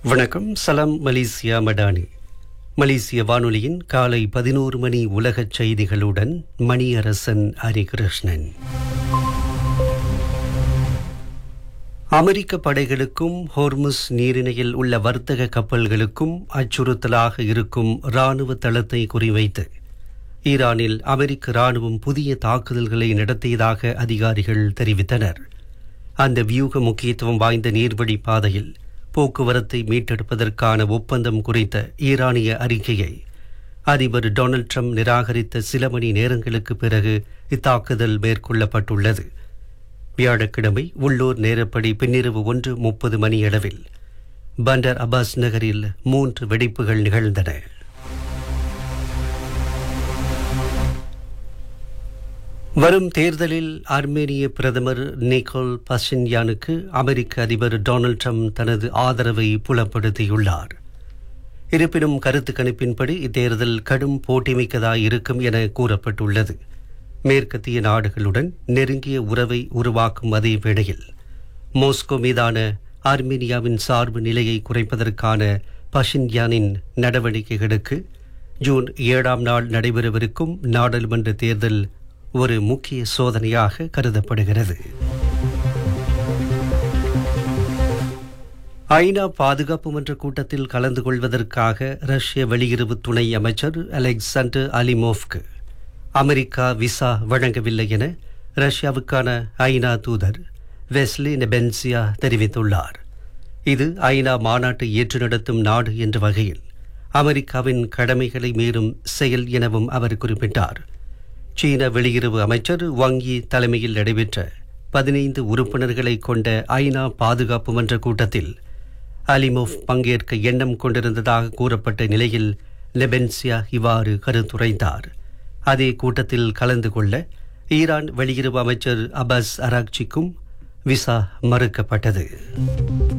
வணக்கம் சலாம் மலேசியா மடானி மலேசிய வானொலியின் காலை பதினோரு மணி உலகச் செய்திகளுடன் மணியரசன் ஹரிகிருஷ்ணன் அமெரிக்க படைகளுக்கும் ஹோர்முஸ் நீரிணையில் உள்ள வர்த்தக கப்பல்களுக்கும் அச்சுறுத்தலாக இருக்கும் இராணுவ தளத்தை குறிவைத்து ஈரானில் அமெரிக்க இராணுவம் புதிய தாக்குதல்களை நடத்தியதாக அதிகாரிகள் தெரிவித்தனர் அந்த வியூக முக்கியத்துவம் வாய்ந்த நீர்வழி பாதையில் போக்குவரத்தை மீட்டெடுப்பதற்கான ஒப்பந்தம் குறித்த ஈரானிய அறிக்கையை அதிபர் டொனால்ட் ட்ரம்ப் நிராகரித்த சில மணி நேரங்களுக்கு பிறகு இத்தாக்குதல் மேற்கொள்ளப்பட்டுள்ளது வியாழக்கிழமை உள்ளூர் நேரப்படி பின்னிரவு ஒன்று முப்பது மணியளவில் பண்டர் அபாஸ் நகரில் மூன்று வெடிப்புகள் நிகழ்ந்தன வரும் தேர்தலில் ஆர்மேனிய பிரதமர் நிக்கோல் பசின்யானுக்கு அமெரிக்க அதிபர் டொனால்ட் ட்ரம்ப் தனது ஆதரவை புலப்படுத்தியுள்ளார் இருப்பினும் கருத்து கணிப்பின்படி இத்தேர்தல் கடும் போட்டிமிக்கதாய் இருக்கும் என கூறப்பட்டுள்ளது மேற்கத்திய நாடுகளுடன் நெருங்கிய உறவை உருவாக்கும் அதே வேளையில் மோஸ்கோ மீதான ஆர்மீனியாவின் சார்பு நிலையை குறைப்பதற்கான பஷின்யானின் நடவடிக்கைகளுக்கு ஜூன் ஏழாம் நாள் நடைபெறவிருக்கும் நாடாளுமன்ற தேர்தல் ஒரு முக்கிய சோதனையாக கருதப்படுகிறது ஐநா பாதுகாப்பு மன்ற கூட்டத்தில் கலந்து கொள்வதற்காக ரஷ்ய வெளியுறவு துணை அமைச்சர் அலெக்சாண்டர் அலிமோவ்க்கு அமெரிக்கா விசா வழங்கவில்லை என ரஷ்யாவுக்கான ஐநா தூதர் வெஸ்லி நெபென்சியா தெரிவித்துள்ளார் இது ஐநா மாநாட்டை ஏற்று நடத்தும் நாடு என்ற வகையில் அமெரிக்காவின் கடமைகளை மீறும் செயல் எனவும் அவர் குறிப்பிட்டார் சீன வெளியுறவு அமைச்சர் வாங்கி தலைமையில் நடைபெற்ற பதினைந்து உறுப்பினர்களை கொண்ட ஐநா பாதுகாப்பு மன்ற கூட்டத்தில் அலிமோவ் பங்கேற்க எண்ணம் கொண்டிருந்ததாக கூறப்பட்ட நிலையில் லெபென்சியா இவ்வாறு கருத்துரைத்தார் அதே கூட்டத்தில் கலந்து கொள்ள ஈரான் வெளியுறவு அமைச்சர் அபாஸ் அராக்சிக்கும் விசா மறுக்கப்பட்டது